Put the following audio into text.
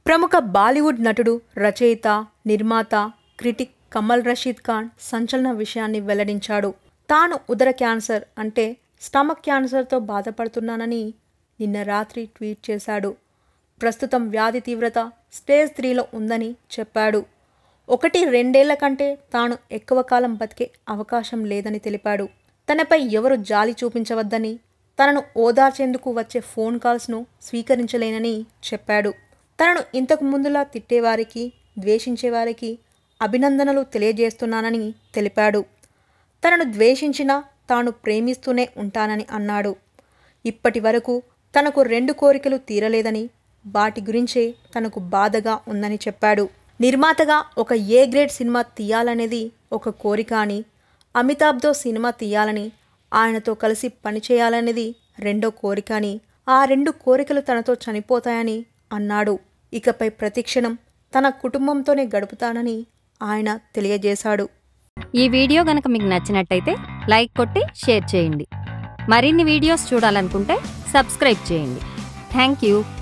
ప్రముఖ బాలీవుడ్ నటుడు రచయిత నిర్మాత క్రిటిక్ కమల్ రషీద్ ఖాన్ సంచలన విషయాన్ని వెల్లడించాడు తాను ఉదర క్యాన్సర్ అంటే స్టమక్ క్యాన్సర్తో బాధపడుతున్నానని నిన్న రాత్రి ట్వీట్ చేశాడు ప్రస్తుతం వ్యాధి తీవ్రత స్టేజ్ త్రీలో ఉందని చెప్పాడు ఒకటి రెండేళ్ల కంటే తాను ఎక్కువ కాలం బతికే అవకాశం లేదని తెలిపాడు తనపై ఎవరు జాలి చూపించవద్దని తనను ఓదార్చేందుకు వచ్చే ఫోన్ కాల్స్ను స్వీకరించలేనని చెప్పాడు తనను ఇంతకు ముందులా తిట్టేవారికి ద్వేషించేవారికి అభినందనలు తెలియజేస్తున్నానని తెలిపాడు తనను ద్వేషించినా తాను ప్రేమిస్తూనే ఉంటానని అన్నాడు ఇప్పటి వరకు తనకు రెండు కోరికలు తీరలేదని వాటి గురించే తనకు బాధగా ఉందని చెప్పాడు నిర్మాతగా ఒక ఏ గ్రేడ్ సినిమా తీయాలనేది ఒక కోరిక అని అమితాబ్తో సినిమా తీయాలని ఆయనతో కలిసి పనిచేయాలనేది రెండో కోరిక అని ఆ రెండు కోరికలు తనతో చనిపోతాయని అన్నాడు ఇకపై ప్రతిక్షణం తన కుటుంబంతోనే గడుపుతానని ఆయన తెలియజేశాడు ఈ వీడియో గనక మీకు నచ్చినట్టయితే లైక్ కొట్టి షేర్ చేయండి మరిన్ని వీడియోస్ చూడాలనుకుంటే సబ్స్క్రైబ్ చేయండి థ్యాంక్ యూ